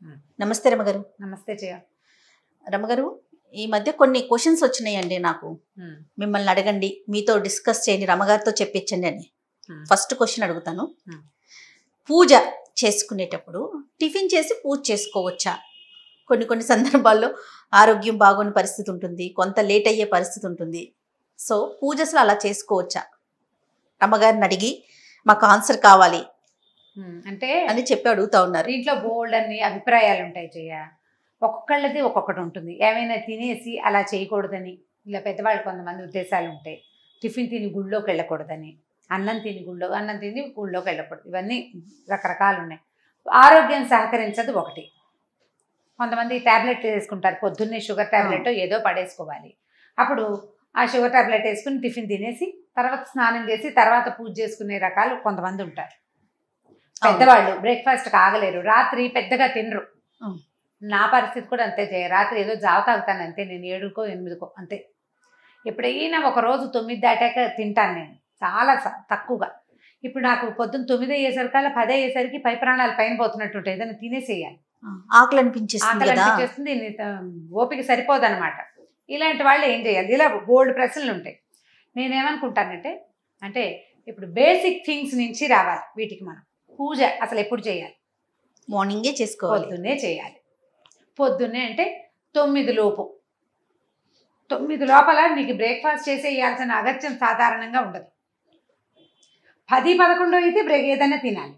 మ్మ్. నమస్తే రమగారు నమస్తే జయ రమగారు ఈ మధ్య కొన్ని క్వశ్చన్స్ వచ్చినాయండి నాకు మిమ్మల్ని అడగండి మీతో డిస్కస్ చేయండి రమగారితో చెప్పించండి అని మ్మ్. ఫస్ట్ క్వశ్చన్ అడుగుతాను మ్మ్. పూజ చేసుకునేటప్పుడు టిఫిన్ చేసి పూజ చేసుకోవచ్చా కొన్ని కొన్ని సందర్భాల్లో ఆరోగ్యం బాగోని పరిస్థితి ఉంటుంది కొంత లేట్ అయ్యే పరిస్థితి ఉంటుంది సో పూజ అసలు అలా చేసుకోవచ్చా రమ్మగారిని అడిగి మాకు ఆన్సర్ కావాలి అంటే అని చెప్పి అడుగుతా ఉన్నారు దీంట్లో బోల్డ్ అన్ని అభిప్రాయాలు ఉంటాయి జయ ఒక్కొక్కళ్ళది ఒక్కొక్కటి ఉంటుంది ఏమైనా తినేసి అలా చేయకూడదని ఇలా పెద్దవాళ్ళు కొంతమంది ఉద్దేశాలు ఉంటాయి టిఫిన్ తిని గుళ్ళోకి వెళ్ళకూడదని అన్నం తిని గుళ్ళో అన్నం తిని గుళ్ళోకి వెళ్ళకూడదు ఇవన్నీ రకరకాలు ఉన్నాయి ఆరోగ్యం సహకరించదు ఒకటి కొంతమంది ట్యాబ్లెట్ వేసుకుంటారు పొద్దున్నే షుగర్ ట్యాబ్లెట్ ఏదో పడేసుకోవాలి అప్పుడు ఆ షుగర్ ట్యాబ్లెట్ వేసుకుని టిఫిన్ తినేసి తర్వాత స్నానం చేసి తర్వాత పూజ చేసుకునే రకాలు కొంతమంది ఉంటారు పెద్దవాళ్ళు బ్రేక్ఫాస్ట్ ఆగలేరు రాత్రి పెద్దగా తినరు అవును. నా పరిస్థితి కూడా అంతే చేయ రాత్రి ఏదో జావ తాగుతాను అంతే నేను ఏడుకో ఎనిమిదికో అంతే ఎప్పుడైనా ఒక రోజు తొమ్మిది దాటాక తింటాను నేను చాలా స- తక్కువగా ఇప్పుడు నాకు పొద్దున్న తొమ్మిది అయ్యేసరికల్లా పది అయ్యేసరికి పై ప్రాణాలు పైన పోతున్నట్టు ఉంటాయి ఏదైనా తినేసేయాలి ఆకలి అనిపించేస్తుంది ఆకలి కదా అనిపించేస్తుంది ని- ఆ, ఓపిక సరిపోదన్నమాట ఇలాంటి వాళ్ళు ఏం చేయాలి ఇలా బోల్డ్ ప్రశ్నలు ఉంటాయి నేనేమనుకుంటానంటే అంటే ఇప్పుడు బేసిక్ థింగ్స్ నుంచి రావాలి వీటికి మనం పూజ అసలు ఎప్పుడు చేయాలి మార్నింగే చేసుకోవాలి పొద్దున్నే చేయాలి పొద్దున్నే అంటే తొమ్మిది లోపు తొమ్మిది లోపల నీకు బ్రేక్ఫాస్ట్ చేసేయాల్సిన అగత్యం సాధారణంగా ఉండదు పది పదకొండు అయితే బ్రేక్ ఏదైనా తినాలి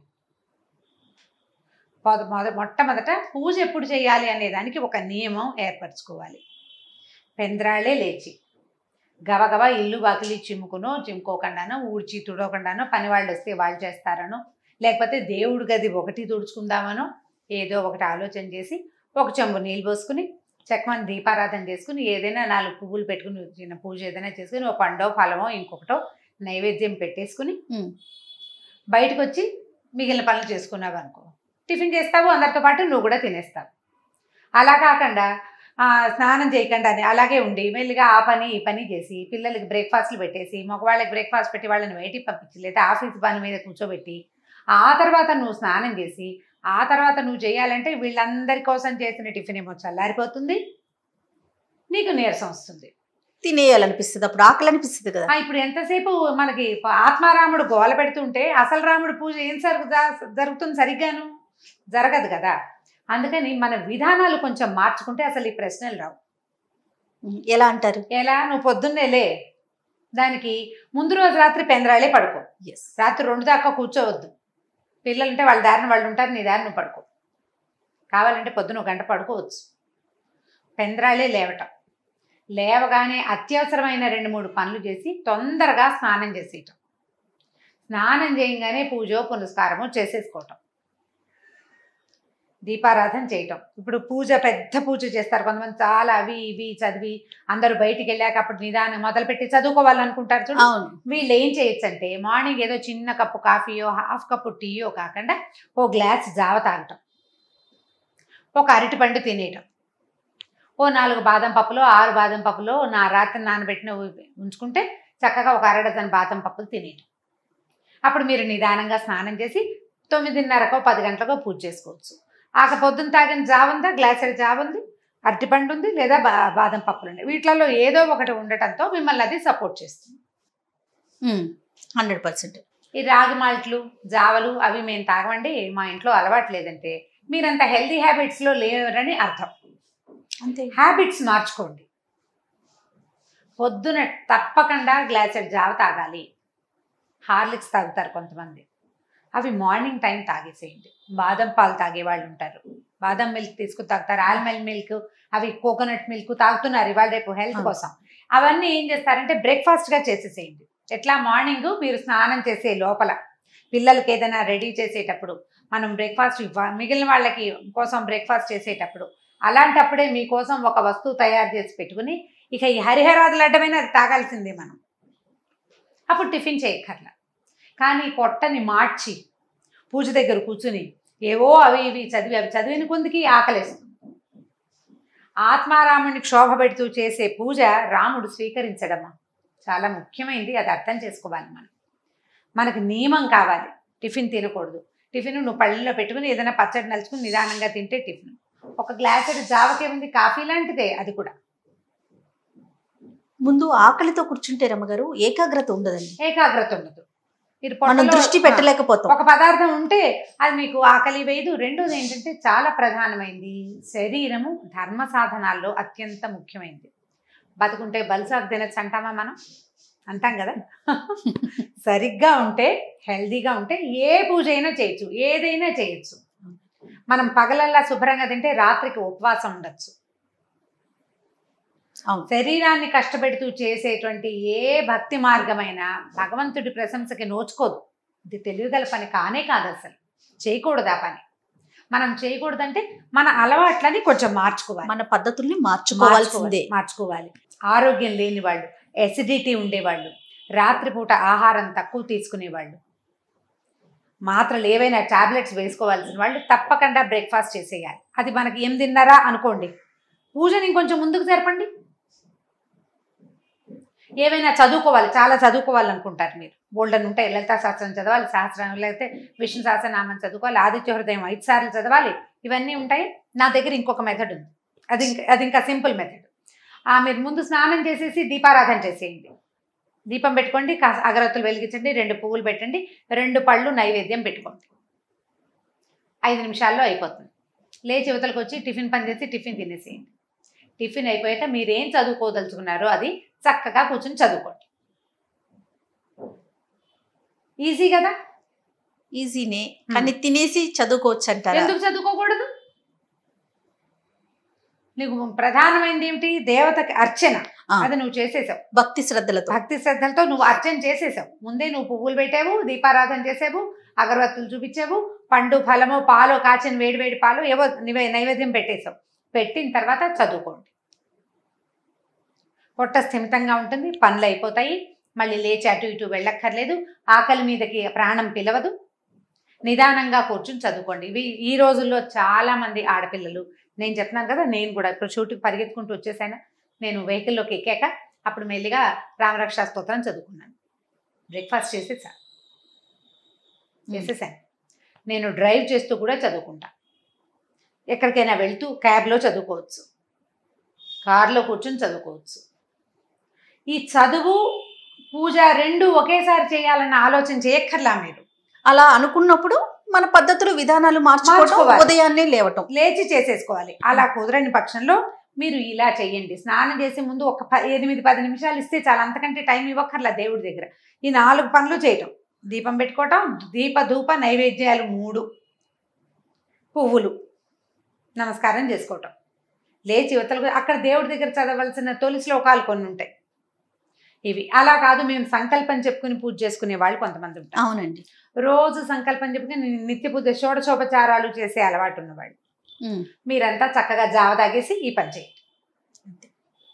మొద మొద మొట్టమొదట పూజ ఎప్పుడు చేయాలి అనే దానికి ఒక నియమం ఏర్పరచుకోవాలి పెంద్రాళ్ళే లేచి గబగబా ఇల్లు వాకిలి చిమ్ముకునో చిమ్ముకోకుండానో ఊడ్చి తుడవకుండానో పని వాళ్ళు వస్తే వాళ్ళు చేస్తారనో లేకపోతే దేవుడి గది ఒకటి తుడుచుకుందామనో ఏదో ఒకటి ఆలోచన చేసి ఒక చెంబు నీళ్ళు పోసుకుని చక్కమని దీపారాధన చేసుకుని ఏదైనా నాలుగు పువ్వులు పెట్టుకుని చిన్న పూజ ఏదైనా చేసుకుని ఒక పండో ఫలమో ఇంకొకటో నైవేద్యం పెట్టేసుకుని ఉమ్. బయటకు వచ్చి మిగిలిన పనులు చేసుకున్నావు అనుకో టిఫిన్ చేస్తావు అందరితో పాటు నువ్వు కూడా తినేస్తావు అలా కాకుండా ఆ, స్నానం చేయకుండా అని అలాగే ఉండి మెల్లిగా ఆ పని ఈ పని చేసి పిల్లలకి బ్రేక్ఫాస్ట్లు పెట్టేసి మగవాళ్ళకి బ్రేక్ఫాస్ట్ పెట్టి వాళ్ళని బయటికి పంపించి లేదా ఆఫీస్ పని మీద కూర్చోబెట్టి ఆ తర్వాత నువ్వు స్నానం చేసి ఆ తర్వాత నువ్వు చేయాలంటే వీళ్ళందరి కోసం చేసిన టిఫిన్ ఏమో చల్లారిపోతుంది నీకు నీరసం వస్తుంది తినేయాలనిపిస్తుంది అప్పుడు ఆకలి అనిపిస్తుంది కదా ఆ, ఇప్పుడు ఎంతసేపు మనకి ఆత్మారాముడు గోల పెడుతుంటే అసలు రాముడు పూజ ఏం సరుకు జరుగుతుంది సరిగ్గాను జరగదు కదా అందుకని మన విధానాలు కొంచెం మార్చుకుంటే అసలు ఈ ప్రశ్నలు రావు ఉమ్, ఎలా అంటారు ఎలా నువ్వు పొద్దున్నే లే దానికి ముందు రోజు రాత్రి పెందరాళే పడుకో ఎస్ రాత్రి రెండు దాకా కూర్చోవద్దు పిల్లలు ఉంటే వాళ్ళ దారిని వాళ్ళు ఉంటారు నీ దారిని నువ్వు పడుకో కావాలంటే పొద్దున ఒక గంట పడుకోవచ్చు పెందరాళే లేవటం లేవగానే అత్యవసరమైన రెండు మూడు పనులు చేసి తొందరగా స్నానం చేసేయటం స్నానం చేయగానే పూజో పునస్కారమో చేసేసుకోవటం దీపారాధన చేయటం ఇప్పుడు పూజ పెద్ద పూజ చేస్తారు కొంతమంది చాలా అవి ఇవి చదివి అందరూ బయటికి వెళ్ళాక అప్పుడు నిదానం మొదలుపెట్టి చదువుకోవాలనుకుంటారు చూడు అవును వీళ్ళు ఏం చేయొచ్చు అంటే మార్నింగ్ ఏదో చిన్న కప్పు కాఫీయో హాఫ్ కప్పు టీయో కాకుండా ఓ గ్లాస్ జావ తాగటం ఒక అరటిపండు తినేయటం ఓ నాలుగు బాదం పప్పులో ఆరు బాదం పప్పులో నా రాత్రి నానబెట్టిన ఉ- ఉంచుకుంటే చక్కగా ఒక అర డజన్ బాదం పప్పులు తినేయటం అప్పుడు మీరు నిదానంగా స్నానం చేసి తొమ్మిదిన్నరకో పది గంటలకో పూజ చేసుకోవచ్చు ఆక పొద్దున్న తాగిన జావ ఉందా గ్లాసెడ్ జావ ఉంది అరటిపండు ఉంది లేదా బా బాదం పప్పులు ఉన్నాయి వీటిలలో ఏదో ఒకటి ఉండటంతో మిమ్మల్ని అది సపోర్ట్ చేస్తుంది హండ్రెడ్ పర్సెంట్ ఈ రాగి మాల్ట్లు జావలు అవి మేము తాగమండి మా ఇంట్లో అలవాటు లేదంటే మీరంత హెల్తీ హ్యాబిట్స్లో లేరని అర్థం అంతే హ్యాబిట్స్ మార్చుకోండి పొద్దున తప్పకుండా గ్లాసెడ్ జావ తాగాలి హార్లిక్స్ తాగుతారు కొంతమంది అవి మార్నింగ్ టైం తాగేసేయండి బాదం పాలు తాగే వాళ్ళు ఉంటారు బాదం మిల్క్ తీసుకుని తాగుతారు ఆల్మండ్ మిల్క్ అవి కోకోనట్ మిల్క్ తాగుతున్నారు ఇవాళ రేపు హెల్త్ అవును. కోసం అవన్నీ ఏం చేస్తారంటే బ్రేక్ఫాస్ట్గా చేసేసేయండి ఎట్లా మార్నింగ్ మీరు స్నానం చేసే లోపల పిల్లలకి ఏదైనా రెడీ చేసేటప్పుడు మనం బ్రేక్ఫాస్ట్ ఇవ్వ మిగిలిన వాళ్ళకి కోసం బ్రేక్ఫాస్ట్ చేసేటప్పుడు అలాంటప్పుడే మీకోసం ఒక వస్తువు తయారు చేసి పెట్టుకుని ఇక ఈ హరిహరాదులు అడ్డమైన అది తాగాల్సిందే మనం అప్పుడు టిఫిన్ చేయక్కర్లా కానీ పొట్టని మార్చి పూజ దగ్గర కూర్చుని ఏవో అవి ఇవి చదివి అవి చదివిన కొందికి ఆకలేస్తుంది ఆత్మారాముని క్షోభ పెడుతూ చేసే పూజ రాముడు స్వీకరించడమా చాలా ముఖ్యమైనది అది అర్థం చేసుకోవాలి మనం మనకు నియమం కావాలి టిఫిన్ తినకూడదు టిఫిన్ నువ్వు పళ్ళలో పెట్టుకుని ఏదైనా పచ్చడి నలుచుకుని నిదానంగా తింటే టిఫిన్ ఒక గ్లాస్ జావకేముంది కాఫీ లాంటిదే అది కూడా ముందు ఆకలితో కూర్చుంటే రమ్మగారు ఏకాగ్రత ఉండదండి ఏకాగ్రత ఉండదు మీరు మనం పొట్టలో- దృష్టి పెట్టలేకపోతాం ఒక పదార్థం ఉంటే అది మీకు ఆకలి వేయదు రెండోది ఏంటంటే చాలా ప్రధానమైంది శరీరము ధర్మ సాధనాల్లో అత్యంత ముఖ్యమైనది బతుకుంటే బలుసాకు తినచ్చు అంటామా మనం అంటాం కదా సరిగ్గా ఉంటే హెల్దీగా ఉంటే ఏ పూజ అయినా చేయొచ్చు ఏదైనా చేయొచ్చు మనం పగలల్లా శుభ్రంగా తింటే రాత్రికి ఉపవాసం ఉండొచ్చు అవును శరీరాన్ని కష్టపెడుతూ చేసేటువంటి ఏ భక్తి మార్గమైనా భగవంతుడి ప్రశంసకి నోచుకోదు ఇది తెలివిగల పని కానే కాదు అసలు చేయకూడదు ఆ పని మనం చేయకూడదంటే మన అలవాట్లని కొంచెం మార్చుకోవాలి మన పద్ధతుల్ని మార్చుకోవాల్సిందే మార్చుకోవాలి మార్చుకోవాలి ఆరోగ్యం లేని వాళ్ళు ఎసిడిటీ ఉండేవాళ్ళు రాత్రిపూట ఆహారం తక్కువ తీసుకునేవాళ్ళు మాత్రలు ఏవైనా టాబ్లెట్స్ వేసుకోవాల్సిన వాళ్ళు తప్పకుండా బ్రేక్ఫాస్ట్ చేసేయాలి అది మనకి ఎనిమిదిన్నర అనుకోండి పూజని ఇంకొంచెం ముందుకు జరపండి ఏవైనా చదువుకోవాలి చాలా చదువుకోవాలనుకుంటారు మీరు బోల్డన్ ఉంటాయి లలితా శాస్త్రం చదవాలి శాస్త్రం లేకపోతే విష్ణు సహస్రనామం చదువుకోవాలి ఆదిత్య హృదయం ఐదు సార్లు చదవాలి ఇవన్నీ ఉంటాయి నా దగ్గర ఇంకొక మెథడ్ ఉంది అది ఇంకా అది ఇంకా సింపుల్ మెథడ్ ఆ మీరు ముందు స్నానం చేసేసి దీపారాధన చేసేయండి దీపం పెట్టుకోండి కాస్త అగరత్తులు వెలిగించండి రెండు పువ్వులు పెట్టండి రెండు పళ్ళు నైవేద్యం పెట్టుకోండి ఐదు నిమిషాల్లో అయిపోతుంది లేచి యువతలకు వచ్చి టిఫిన్ పని చేసి టిఫిన్ తినేసేయండి టిఫిన్ అయిపోయాక మీరేం చదువుకోదలుచుకున్నారో అది చక్కగా కూర్చొని చదువుకోండి ఈజీ కదా ఈజీనే కానీ తినేసి చదువుకోవచ్చు అంటారా ఎందుకు చదువుకోకూడదు నీకు ప్రధానమైనది ఏమిటి దేవతకి అర్చన ఆ. అది నువ్వు చేసేసావు భక్తి శ్రద్ధలతో భక్తి శ్రద్ధలతో నువ్వు అర్చన చేసేసావు ముందే నువ్వు పువ్వులు పెట్టావు దీపారాధన చేసావు అగరవత్తులు చూపించావు పండు ఫలము పాలు కాచిన వేడి వేడి పాలు ఏవో నివే నైవేద్యం పెట్టేశావు పెట్టిన తర్వాత చదువుకోండి పొట్ట స్థిమితంగా ఉంటుంది పనులు అయిపోతాయి మళ్ళీ లేచి అటు ఇటు వెళ్ళక్కర్లేదు ఆకలి మీదకి ప్రాణం పిలవదు నిదానంగా కూర్చుని చదువుకోండి ఇవి ఈ రోజుల్లో చాలా మంది ఆడపిల్లలు నేను చెప్తున్నాను కదా నేను కూడా ఇప్పుడు షూట్కి పరిగెత్తుకుంటూ వచ్చేసాను నేను వెహికల్లోకి ఎక్కాక అప్పుడు మెల్లిగా రామరక్ష స్తోత్రం చదువుకున్నాను బ్రేక్ఫాస్ట్ చేసేసా చేసేసాను నేను డ్రైవ్ చేస్తూ కూడా చదువుకుంటా ఎక్కడికైనా వెళ్తూ క్యాబ్లో చదువుకోవచ్చు కార్లో కూర్చొని చదువుకోవచ్చు ఈ చదువు పూజ రెండు ఒకేసారి చేయాలన్న ఆలోచన చేయక్కర్లా మీరు అలా అనుకున్నప్పుడు మన పద్ధతులు విధానాలు మార్చుకోవడం మార్చుకోవాలి. ఉదయాన్నే లేవటం లేచి చేసేసుకోవాలి అలా కుదరని పక్షంలో మీరు ఇలా చేయండి స్నానం చేసే ముందు ఒక ప ఎనిమిది పది నిమిషాలు ఇస్తే చాలా అంతకంటే టైం ఇవ్వక్కర్లా దేవుడి దగ్గర ఈ నాలుగు పనులు చేయటం దీపం పెట్టుకోవటం దీప ధూప నైవేద్యాలు మూడు పువ్వులు నమస్కారం చేసుకోవటం లేచి యువతలకు అక్కడ దేవుడి దగ్గర చదవలసిన తొలి శ్లోకాలు కొన్ని ఉంటాయి ఇవి అలా కాదు మేము సంకల్పం చెప్పుకుని పూజ చేసుకునే వాళ్ళు కొంతమంది ఉంటారు అవునండి రోజు సంకల్పం చెప్పుకుని నిత్య పూజ షోడశోపచారాలు చేసే అలవాటు ఉన్నవాళ్ళు ఉమ్. మీరంతా చక్కగా జావ తాగేసి ఈ పని చేయండి అంతే.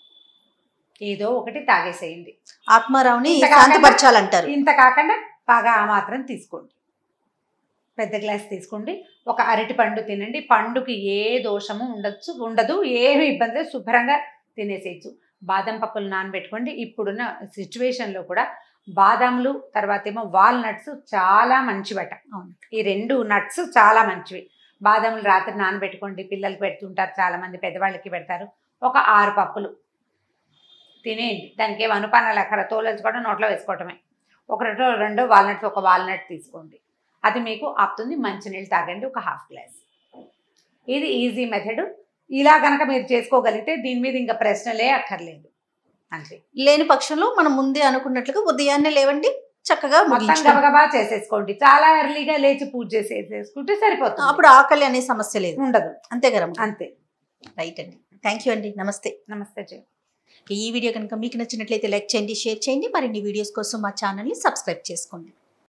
ఏదో ఒకటి తాగేసేయండి ఆత్మారావుని ఇంత కాకుండా- శాంతిపరచాలంటారు ఇంత కాకుండా బాగా ఆ మాత్రం తీసుకోండి పెద్ద గ్లాస్ తీసుకోండి ఒక అరటి పండు తినండి పండుకి ఏ దోషము ఉండొచ్చు ఉండదు ఏమి ఇబ్బంది లేదు, శుభ్రంగా తినేసేయచ్చు బాదం పప్పులు నానబెట్టుకోండి ఇప్పుడున్న సిచ్యువేషన్లో కూడా బాదాంలు తర్వాత ఏమో వాల్నట్స్ చాలా మంచివట అవును. ఈ రెండు నట్స్ చాలా మంచివి బాదాములు రాత్రి నానబెట్టుకోండి పిల్లలకి పెడుతుంటారు చాలా మంది పెద్దవాళ్ళకి పెడతారు ఒక ఆరు పప్పులు తినేయండి దానికి ఏం అనుపానాలు అక్కడ తోలేసుకోవడం నోట్లో వేసుకోవటమే ఒక రెండో రెండో వాల్నట్స్ ఒక వాల్నట్ తీసుకోండి అది మీకు ఆపుతుంది మంచినీళ్ళు తాగండి ఒక హాఫ్ గ్లాస్ ఇది ఈజీ మెథడ్ ఇలా కనుక మీరు చేసుకోగలిగితే దీని మీద ఇంకా ప్రశ్నలే అక్కర్లేదు అంతే లేని పక్షంలో మనం ముందే అనుకున్నట్లుగా ఉదయాన్నే లేవండి చక్కగా మొత్తం ముగించుకోండి. గబగబా చేసేసుకోండి చాలా ఎర్లీగా లేచి పూజ చేసేసుకుంటే సరిపోతుంది అప్పుడు ఆకలి అనే సమస్య లేదు ఉండదు అంతే కదా అంతే రైట్ అండి థ్యాంక్ యూ అండి నమస్తే నమస్తే జయ ఈ వీడియో కనుక మీకు నచ్చినట్లయితే లైక్ చేయండి షేర్ చేయండి మరిన్ని వీడియోస్ కోసం మా ఛానల్ని సబ్స్క్రైబ్ చేసుకోండి